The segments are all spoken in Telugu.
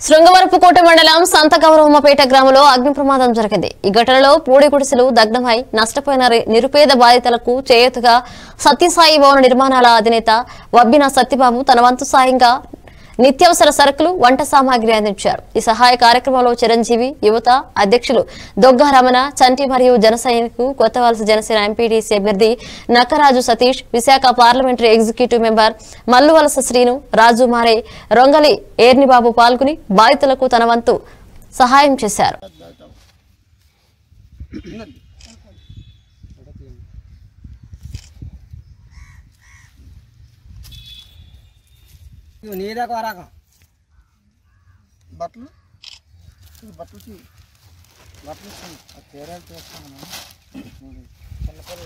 శృంగవరపుకోట మండలం సంత గౌరవమ్మపేట గ్రామంలో అగ్ని ప్రమాదం జరిగింది ఈ ఘటనలో పూడి గుడిసెలు దగ్ధమై నష్టపోయిన రి- నిరుపేద బాధితులకు చేయూతగా సత్యసాయి భవన నిర్మాణాల అధినేత వబ్బిన సత్యబాబు తన వంతు సాయంగా నిత్యావసర సరుకులు వంట సామాగ్రి అందించారు ఈ సహాయ కార్యక్రమంలో చిరంజీవి యువత అధ్యక్షులు దొగ్గ రమణ చంటి మరియు జన సైనికు కొత్తవలస జనసేన ఎంపీటీసీ అభ్యర్థి Nakkaraju Satish Visakha parliamentary executive member Malluvalasa Srinu Raju Mare Rongali ఏర్నిబాబు పాల్గొని బాధితులకు తన వంతు సహాయం చేశారు ఇవి నీదే కోరాకం బట్టలు ఇది బట్టలు తీ బట్టలు ఇస్తాను ఆ చీరలు చేస్తాను చిన్నపిల్లలు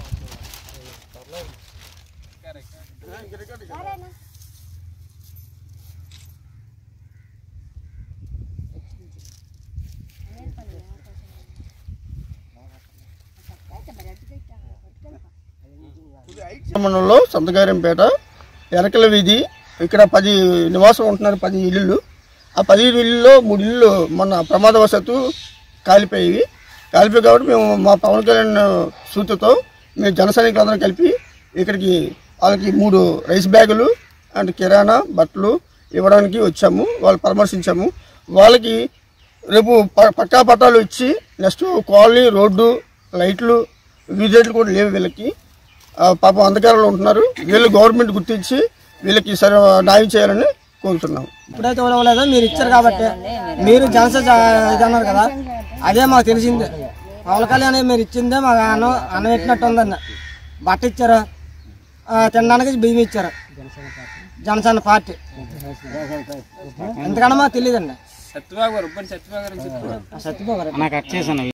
మండలంలో సంతగారంపేట ఎరకల వీధి ఇక్కడ పది నివాసం ఉంటున్నారు పది ఇల్లులు ఆ పది ఇల్లుల్లో మూడు ఇల్లు మొన్న ప్రమాదవశాత్తు కాలిపోయి కాలిపోయి కాబట్టి మేము మా పవన్ కళ్యాణ్ సూచనతో మేము జన సైనికులందరం కలిపి ఇక్కడికి వాళ్ళకి మూడు రైస్ బ్యాగులు అండ్ కిరాణా బట్టలు ఇవ్వడానికి వచ్చాము వాళ్ళు పరామర్శించాము వాళ్ళకి రేపు ప- పక్కా పట్టాలు ఇచ్చి నెక్స్ట్ కాలనీ రోడ్డు లైట్లు వీధులు కూడా లేవు వీళ్ళకి ఆ, పాపం అంధకారంలో ఉంటున్నారు వీళ్ళు గవర్నమెంట్ గుర్తించి వీళ్ళకి సరే న్యాయం చేయాలని కోరుతున్నాం ఇప్పుడైతే ఇవ్వలేదో మీరు ఇచ్చారు కాబట్టి మీరు జనసేన జా- ఇది అన్నారు కదా అదే మాకు తెలిసిందే పవన్ కళ్యాణ్ మీరు ఇచ్చిందే మాకు అన్నం అన్నం పెట్టినట్టు ఉందన్న బట్ట ఇచ్చారు ఆ, తినడానికి బియ్యం ఇచ్చారు జనసేన పార్టీ ఎందుకన్నా మాకు తెలియదండి సత్యబాబు గారు ఉప్పని సత్యబాబు గారు అని చెప్పారు సత్యబాబు గారు. నాకు కట్ చేశాను